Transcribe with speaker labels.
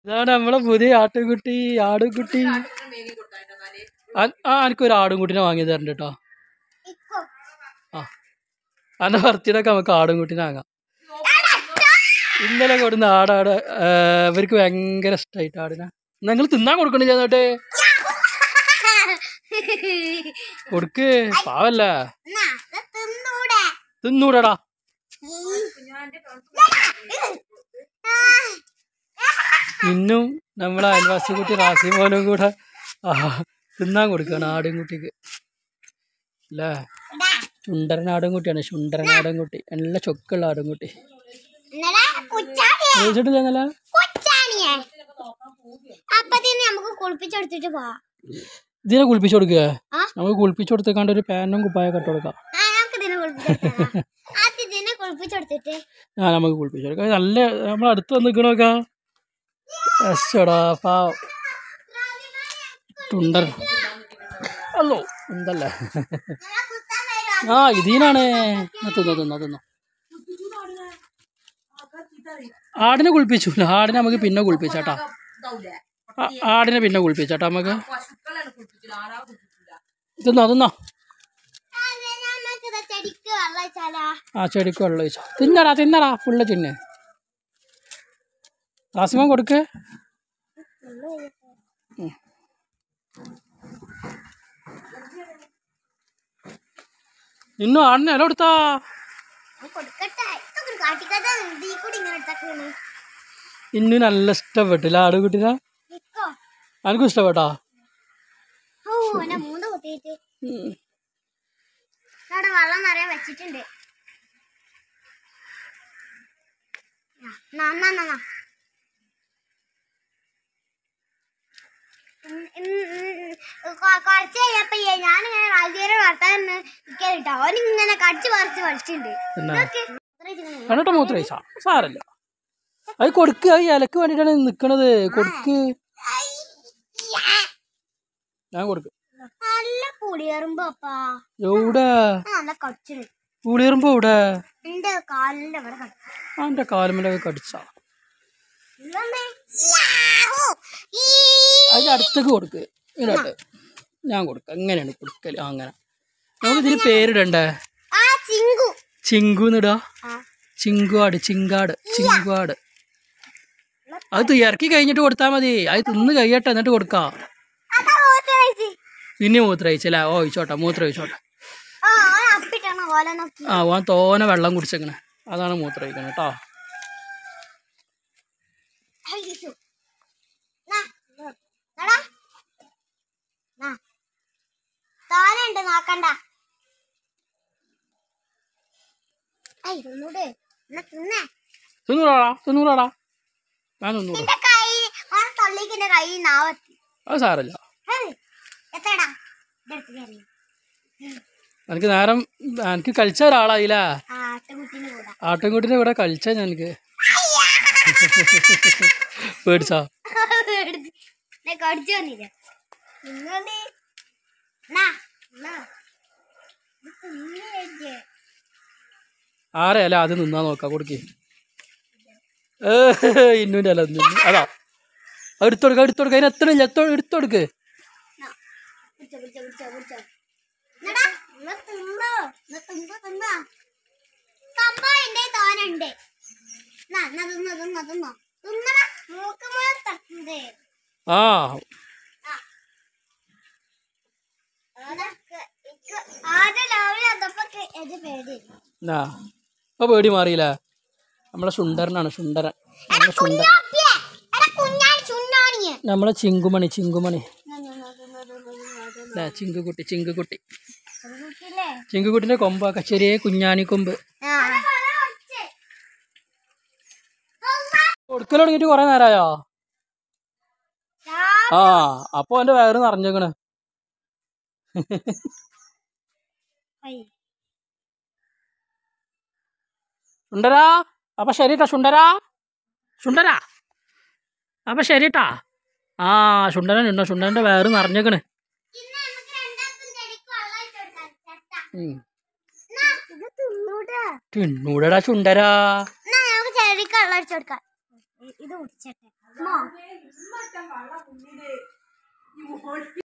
Speaker 1: ഇതാണ് നമ്മളെ പുതിയ ആട്ടുകുട്ടി ആടുകുട്ടി ആ- ആ എനിക്കൊരു ആടുംകുട്ടിനെ വാങ്ങി തരണ്ട കേട്ടോ ആ അന്റെ ബർത്ത്ഡേക്ക് നമുക്ക് ആടുംകുട്ടിനെ വാങ്ങാം ഇന്നലെ കൊടുന്ന ആടാട് ഏ, ഇവർക്ക് ഭയങ്കര ഇഷ്ടമായിട്ട് ആടിനെ നിങ്ങൾ തിന്നാൻ കൊടുക്കണ ചേട്ടേ കൊടുക്ക് പാവല്ല തിന്നൂടടാ ഇന്നും നമ്മളെ അയൽവാസി കുട്ടി റാസി മോനും കൂടെ ആ, തിന്നാൻ കൊടുക്കുകയാണ് ആടുംകുട്ടിക്ക് അല്ലേ ചുണ്ടരൻ ആടുംകുട്ടിയാണ് ചുണ്ടരൻ ആടുംകുട്ടി നല്ല ചൊക്കുള്ള ആടുംകുട്ടി ചോദിച്ചിട്ട് ഞങ്ങളെ
Speaker 2: അപ്പത്തിന് നമുക്ക് കുളിപ്പിച്ചെടുത്തിട്ട് പോവാം
Speaker 1: ഇതിനെ കുളിപ്പിച്ചു കൊടുക്കുക
Speaker 2: ആ?
Speaker 1: നമുക്ക് കുളിപ്പിച്ചു കൊടുത്തേക്കാണ്ട് ഒരു പാനും കുപ്പായൊക്കെ ഇട്ട് കൊടുക്കാം
Speaker 2: ആ നമുക്ക് ഇതിനെ കുളിപ്പിച്ചെടുക്കാം ആദ്യം ഇതിനെ കുളിപ്പിച്ചെടുത്തിട്ട്
Speaker 1: ആ നമുക്ക് കുളിപ്പിച്ചു കൊടുക്കാം നല്ല നമ്മൾ അടുത്ത് വന്ന് നിൽക്കണോക്കാ എസ്ടാ പാവം തുണ്ടൻ അല്ലോ എന്തല്ലേ ആ ഇതിനാണ് തിന്നോ തിന്നോ തിന്നോ ആടിനെ കുളിപ്പിച്ചു ആടിനെ നമുക്ക് പിന്നെ കുളിപ്പിച്ചാട്ടാ ആ- ആടിനെ പിന്നെ കുളിപ്പിച്ചാട്ടാ നമുക്ക് തിന്നോ തിന്നോ
Speaker 2: നമുക്ക് ഇതാ ചെടിക്ക് വെള്ളം വെച്ചാലാ
Speaker 1: ആ ചെടിക്ക് വെള്ളം ഒഴിച്ചോ തിന്നടാ തിന്നടാ ഫുള്ള് തിന്നെ റാസിമോൻ കൊടുക്ക് ഉം. ഇന്നും ആടിനെ ഇല കൊടുത്താ
Speaker 2: കൊടുക്കട്ടെ ഇതൊക്കെ കാട്ടിക്കഥ ഈ കൂടി ഇങ്ങനെ എടുത്താക്കാണ്
Speaker 1: ഇന്നു നല്ല ഇഷ്ടപ്പെട്ടില്ല ആടുകുട്ടിനെ
Speaker 2: നിക്കോ
Speaker 1: എനിക്കും ഇഷ്ടപ്പെട്ടാ
Speaker 2: ഓ എന്നെ മൂന്ന് കുത്തിയിട്ട്
Speaker 1: ഉം.
Speaker 2: അവിടെ വെള്ളം നിറയെ വെച്ചിട്ടുണ്ട് ആ, നാ, നാ, നാ, നാ. ഉം, ഉം, ഉം, ഉം. കൊ- കുറച്ച് കഴിഞ്ഞപ്പോ ഞാനിങ്ങനെ രാജീവരെ വർത്താൻ കേട്ടോ അവൻ ഇങ്ങനെ കടിച്ച് പറിച്ച് വലിച്ചിട്ടുണ്ട്
Speaker 1: പിന്നെ
Speaker 2: ഇതൊക്കെ ഇത്ര ഇതിങ്ങനെ
Speaker 1: കണ്ടിട്ട് മൂത്ര കഴിച്ചാ സാരല്ല അത് കൊടുക്ക് അത് ഇലക്ക് വേണ്ടിട്ടാണ് നിക്കണത് കൊടുക്ക് ഞാൻ കൊടുക്ക്
Speaker 2: നല്ല പുളിയറുമ്പോ അപ്പാ
Speaker 1: എവിടെ
Speaker 2: ആ, നല്ല കടിച്ചിന്
Speaker 1: പുളിയറുമ്പോ എവിടെ
Speaker 2: എന്റെ കാലിന്റെ അവിടെ കടിച്ചു
Speaker 1: അവൻ്റെ കാലുമലൊക്കെ കടിച്ചാ
Speaker 2: ഇല്ലമ്മേ. യാഹൂ. ഈ.
Speaker 1: അതിൻ്റെ അടുത്തേക്ക് കൊടുക്ക് ഇടട്ടെ ഞാൻ കൊടുക്കാം അങ്ങനെയാണ് കൊടുക്കല് ആ, അങ്ങനെ നമുക്ക് ഇതിന് പേരിടണ്ടേ
Speaker 2: ആ ചിങ്കു
Speaker 1: ചിങ്കു എന്നിടാ
Speaker 2: ആ
Speaker 1: ചിങ്കുവാട് ചിങ്കാട് ചിങ്കുവാട് അത് തി- ഇറക്കി കഴിഞ്ഞിട്ട് കൊടുത്താൽ മതി അത് തിന്ന് കഴിയട്ടെ എന്നിട്ട് കൊടുക്കാം
Speaker 2: അതാ ഓത്ത് കഴിച്ച്.
Speaker 1: പിന്നെ മൂത്ര ഒഴിച്ചല്ലേ ഓ ഒഴിച്ചോട്ടെ മൂത്ര ഒഴിച്ചോട്ടെ
Speaker 2: ആ ഓൻ അപ്പിട്ടാണ് ഓല നോക്കി
Speaker 1: ആ ഓൻ തോനെ വെള്ളം കുടിച്ചേക്കണേ അതാണ് മൂത്ര ഒഴിക്കണേ കേട്ടോ
Speaker 2: അയ്യോ. നാ, നടടാ. നാ. താനുണ്ട് നോക്കണ്ട ഐ തിന്നൂടെ എന്നാ തിന്നേ
Speaker 1: തിന്നൂറാടാ തിന്നൂറാടാ ഞാൻ തിന്നൂടാ
Speaker 2: നിന്റെ കൈ ഓൻ തൊള്ളിക്ക് എന്റെ കൈ നാവത്തി
Speaker 1: അത് സാരല്ല
Speaker 2: എത്തടാ ഇതെടുത്ത് കയറി
Speaker 1: എനിക്ക് നേരം എനിക്ക് കളിച്ച ഒരാളായില്ല
Speaker 2: ആട്ടുകുട്ടിന് കൂടാ
Speaker 1: ആട്ടിൻകുട്ടിൻ്റെ കൂടെ കളിച്ച എനിക്ക് പേടിച്ചാ
Speaker 2: കടിച്ചു വന്നില്ല നിങ്ങള് നാ, നാ. ഇത് തിന്ന് കഴിക്ക്.
Speaker 1: ആരെയല്ല ആദ്യം നിന്നാ നോക്കാം കൊടുക്ക് ഏ ഇന്നുൻ്റെ അല്ല നിന്ന് അതാ അത് എടുത്തോടുക്ക എടുത്തോടുക്ക അതിന് എത്തണില്ല എത്തോ എടുത്തോടുക്ക്
Speaker 2: നാ. പിടിച്ചോ, പിടിച്ചോ, പിടിച്ചോ, പിടിച്ചോ. എന്നടാ, ഇന്ന് തിന്നോ. ഇന്ന് തിന്ന്, തിന്നോ. സംഭവം എന്റെ തോനുണ്ട് നാ, എന്നാ തിന്നോ, തിന്നോ, തിന്നോ. തിന്നടാ, മൂക്ക് മുഴുവൻ തട്ടുന്നത്.
Speaker 1: ആ
Speaker 2: അതൊക്കെ ഇക്ക് ആദ്യം രാവിലെ വന്നപ്പോ ക്ക് ഇത് പേടി
Speaker 1: ആ ഇപ്പൊ പേടി മാറിയില്ല നമ്മളെ സുണ്ടരനാണ് സുണ്ടരൻ നമ്മളെ സുണ്ടരൻ
Speaker 2: കുഞ്ഞാപ്പിയെ, എടാ കുഞ്ഞാണി ചുണ്ണാണിയെ.
Speaker 1: നമ്മളെ ചിങ്കുമണി ചിങ്കുമണി
Speaker 2: നാ, നാ, നാ, തിന്നോ, തിന്നോ, തിന്നോ, തിന്നോ.
Speaker 1: ഇതാ, ചിങ്കുകുട്ടി ചിങ്കുകുട്ടി
Speaker 2: തിന്നിട്ടില്ലേ?
Speaker 1: ചിങ്കുകുട്ടിന്റെ കൊമ്പൊക്കെ ചെറിയ കുഞ്ഞാണി കൊമ്പ്
Speaker 2: ആ.
Speaker 1: കൊടുക്കൽ തുടങ്ങിയിട്ട് കുറെ നേരമായോ ആ അപ്പൊ എന്റെ വയറ് നിറഞ്ഞേക്കണ്
Speaker 2: ഐ.
Speaker 1: സുണ്ടരാ അപ്പൊ ശരിട്ടാ സുണ്ടരാ സുണ്ടരാ അപ്പൊ ശരിട്ടാ ആ സുണ്ടരൻ ഉണ്ടോ സുണ്ടരന്റെ വയറ് നിറഞ്ഞേക്കണ്
Speaker 2: ഇന്ന് നമുക്ക് രണ്ടാൾക്കും ചെടിക്ക് വെള്ളം ഒഴിച്ച് കൊടുക്കാം. ചെത്ത.
Speaker 1: ഉം.
Speaker 2: എന്നാ, ഇത് തിന്നൂടെ.
Speaker 1: തിന്നൂടടാ സുണ്ടരാ
Speaker 2: എന്നാ നമുക്ക് ചെടിക്ക് വെള്ളം ഒഴിച്ച് കൊടുക്കാം ഇ- ഇത് കുടിച്ചട്ടെ അമ്മോ,
Speaker 3: മുന്നില് ഈ മോൾ